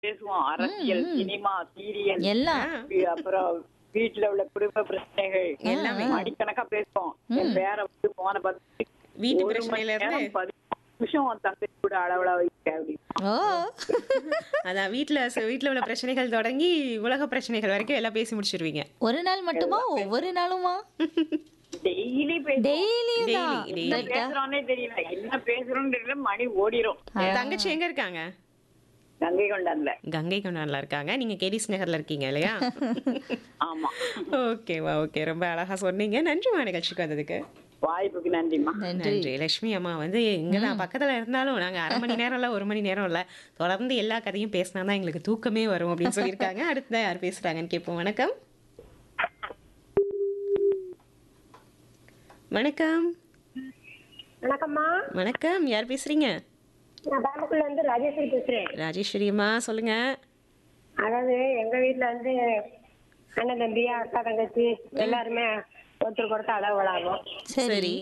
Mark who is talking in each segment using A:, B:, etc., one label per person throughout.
A: பேசுவோம் அரசியல் cinema serial
B: எல்லாம்
A: அப்புறம் வீட்டுல உள்ள குடும்ப பிரச்சனைகள்
C: எல்லாமே.
A: மணிக்கணக்கா பேசுவோம் என் பேர வந்து போன பத்து
C: வீட்டு
A: ஒரு
C: பிரச்சனையில
A: மணி
C: இருந்து
A: நேரம் பதினஞ்சு நிமிஷம் உன் தங்கை கூட அளவலா வைக்க அப்படின்னு
B: ஓ
C: அதான் வீட்ல ச- வீட்ல உள்ள பிரச்சனைகள் தொடங்கி உலக பிரச்சனைகள் வரைக்கும் எல்லாம் பேசி முடிச்சிருவீங்க
B: ஒரு நாள் மட்டுமா ஒவ்வொரு நாளுமா
A: டெய்லி பேசுவோம்
B: டெய்லியும் தான்
C: Daily,
A: என்ன
B: Correct ஆ?
A: பேசுறோன்னே தெரியல என்ன பேசுறோம்னு தெரியல மணி ஓடிரும்
C: தங்கச்சி எங்க இருக்காங்க
A: கங்கை கொண்டான்ல
C: கங்கை கொண்டான்ல இருக்காங்க நீங்க கேடிஸ் நகர்ல இருக்கீங்க இல்லையா
A: ஆமா
C: ஓகேவா ஓகே ரொம்ப அழகா சொன்னீங்க நன்றிமா நிகழ்ச்சிக்கு வந்ததுக்கு
A: வாய்ப்புக்கு நன்றிம்மா
B: நன்றி
C: நன்றி லட்சுமி அம்மா வந்து இங்கதான் பக்கத்துல இருந்தாலும் நாங்க அரை மணி நேரம் இல்ல ஒரு மணி நேரம் இல்ல தொடர்ந்து எல்லா கதையும் பேசினா தான் எங்களுக்கு தூக்கமே வரும் அப்படின்னு சொல்லியிருக்காங்க அடுத்ததான் யார் பேசுறாங்கன்னு கேட்போம் வணக்கம் வணக்கம்
D: வணக்கம்மா
C: வணக்கம் யார் பேசுறீங்க
D: நான் பாம்புக்குள்ள இருந்து ராஜேஸ்வரி பேசுறேன்
C: ராஜேஸ்வரி அம்மா சொல்லுங்க
D: அதாவது எங்க வீட்ல வந்து அண்ணன் தம்பி அக்கா தங்கச்சி எல்லாருமே ஒருத்தருக்கு ஒருத்தர் அளவு விளாடுவோம்
C: சரி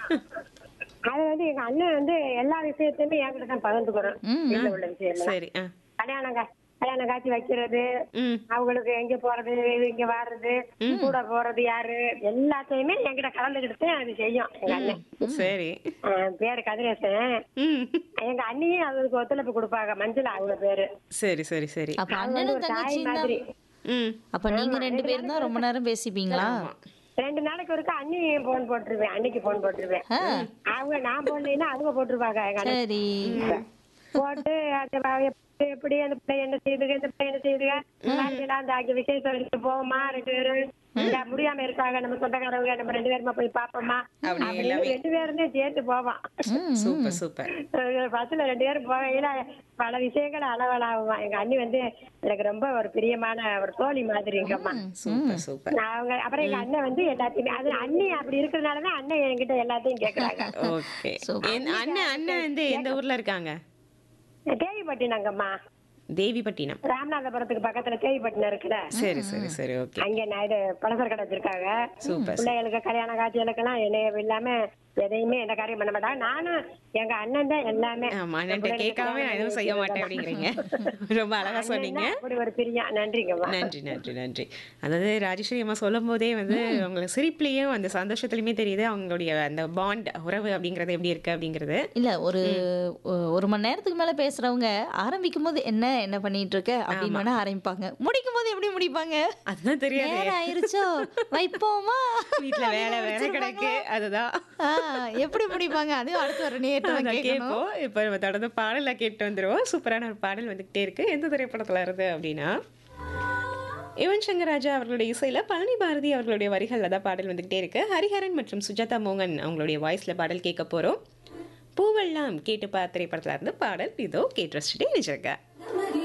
D: அது வந்து எங்க அண்ணன் வந்து எல்லா விஷயத்தையுமே என்கிட்ட தான் பகிர்ந்துக்கிறோம் வீட்டுல உள்ள விஷயம்
C: சரி ஆ
D: கல்யாணம் கா- கல்யாணம் காட்சி வைக்கிறது
C: ம்
D: அவங்களுக்கு எங்க போறது இங்க வர்றது கூட போறது யாரு எல்லாத்தையுமே என்கிட்ட கலந்துக்கிட்டு அது செய்யும் எங்க அண்ணன்
C: சரி
D: அஹ் பேரு கதிரேசன்
C: ம்
D: எங்க அண்ணியும் அவருக்கு ஒத்துழைப்பு கொடுப்பாங்க மஞ்சள் அவங்க பேரு
C: சரி சரி சரி
B: அப்ப
D: அவங்க வந்து
B: அண்ணனும்
D: ஒரு தாய்
B: தங்கச்சியும் தான்
D: மாதிரி
C: ம்
B: அப்ப நீங்க ரெண்டு பேரும் தான் ரொம்ப நேரம் பேசிப்பீங்களா
D: ரெண்டு நாளைக்கு ஒருக்கா அண்ணி போன் போட்டுருவேன் அன்னைக்கு போன் போட்டுருவேன்
B: ஆ,
D: அவங்க நான் போடலைன்னா அவங்க போட்டுருவாங்க எங்க அண்ணன்
B: சரி
D: போட்டு அது வ- எப்படி எப்படி அந்த பிள்ளை என்ன செய்யுதுங்க இந்த பிள்ளை என்ன செய்யுதுங்க எல்லாம் அந்த அங்க விசேஷம் வரைக்கும் போவோமா ரெண்டு பேரும் இல்ல முடியாம இருக்காங்க நம்ம சொந்தக்காரவங்க நம்ம ரெண்டு பேருமா போய் பாப்போமா
C: அப்படி
D: அப்படின்னு ரெண்டு பேருமே சேர்த்து போவான்
C: சூப்பர் சூப்பர்
D: பஸ்ல ரெண்டு பேரும் போகையில பல விஷயங்கள் அளவலாகுவான் எங்க அண்ணி வந்து எனக்கு ரொம்ப ஒரு பிரியமான ஒரு தோழி மாதிரி எங்கம்மா
C: சூப்பர் சூப்பர்
D: அவங்க அப்புறம் எங்க அண்ணன் வந்து எல்லாத்தையுமே அது அண்ணி அப்படி இருக்கிறதுனாலதான் அண்ணன் என்கிட்ட எல்லாத்தையும் கேக்குறாங்க
C: ஓகே
B: Super.
C: அண்ணன் அண்ணன் வந்து எந்த ஊர்ல இருக்காங்க
D: தேவிப்பட்டினங்கம்மா
C: தேவிப்பட்டினம்
D: ராமநாதபுரத்துக்கு பக்கத்துல தேவிப்பட்டினம் இருக்குல்ல
C: சரி சரி சரி ஓகே
D: அங்க நான் இது பலசர கடை வச்சிருக்காங்க
C: சூப்பர்
D: பிள்ளைகளுக்கு கல்யாண காட்சிகளுக்கெல்லாம் என்னைய இல்லாம எதையுமே எந்த காரியம் பண்ண மாட்டாங்க நானும் எங்க அண்ணன் தான் எல்லாமே
C: ஆமா அண்ணன்ட்ட கேட்காம நான் எதுவும் செய்ய மாட்டேன் அப்படிங்கிறீங்க ரொம்ப அழகா சொன்னீங்க
D: அண்ணன் தான் அப்படி ஒரு பிரியம் நன்றிங்கம்மா
C: நன்றி நன்றி நன்றி அதாவது ராஜேஸ்வரி அம்மா சொல்லும் போதே வந்து அவங்களுக்கு சிரிப்புலயும் அந்த சந்தோஷத்துலயுமே தெரியுது அவங்களுடைய அந்த பாண்ட் உறவு அப்படிங்கறது எப்படி இருக்கு அப்படிங்கிறது
B: இல்ல ஒரு ஒ- ஒரு மணி நேரத்துக்கு மேல பேசுறவங்க ஆரம்பிக்கும் போது என்ன என்ன பண்ணிட்டு இருக்க அப்படின்னு வேணா ஆரம்பிப்பாங்க முடிக்கும் போது எப்படி முடிப்பாங்க
C: அதுதான் தெரியாது
B: நேரம் ஆயிருச்சோ வைப்போமா
C: வீட்ல வேலை வேலை கிடக்கு அதுதான்
B: ஆ, எப்படி முடிப்பாங்க அதுவும் அடுத்து வர நேரத்துல
C: அதான்
B: கேட்கணும்
C: கேட்போம் இப்போ நம்ம தொடர்ந்து பாடல கேட்டு வந்துருவோம் சூப்பரான ஒரு பாடல் வந்துகிட்டே இருக்கு எந்த திரைப்படத்துல இருந்து அப்படின்னா யுவன் சங்கர் ராஜா அவர்களுடைய இசையில பழனி பாரதி அவர்களுடைய வரிகள்ல தான் பாடல் வந்துகிட்டே இருக்கு ஹரிஹரன் மற்றும் சுஜாதா மோகன் அவங்களுடைய வாய்ஸ்ல பாடல் கேட்க போறோம் பூவெல்லாம் கேட்டு பா திரைப்படத்துல இருந்து பாடல் இதோ கேட்டு ரசிச்சுட்டே நினைச்சிருக்க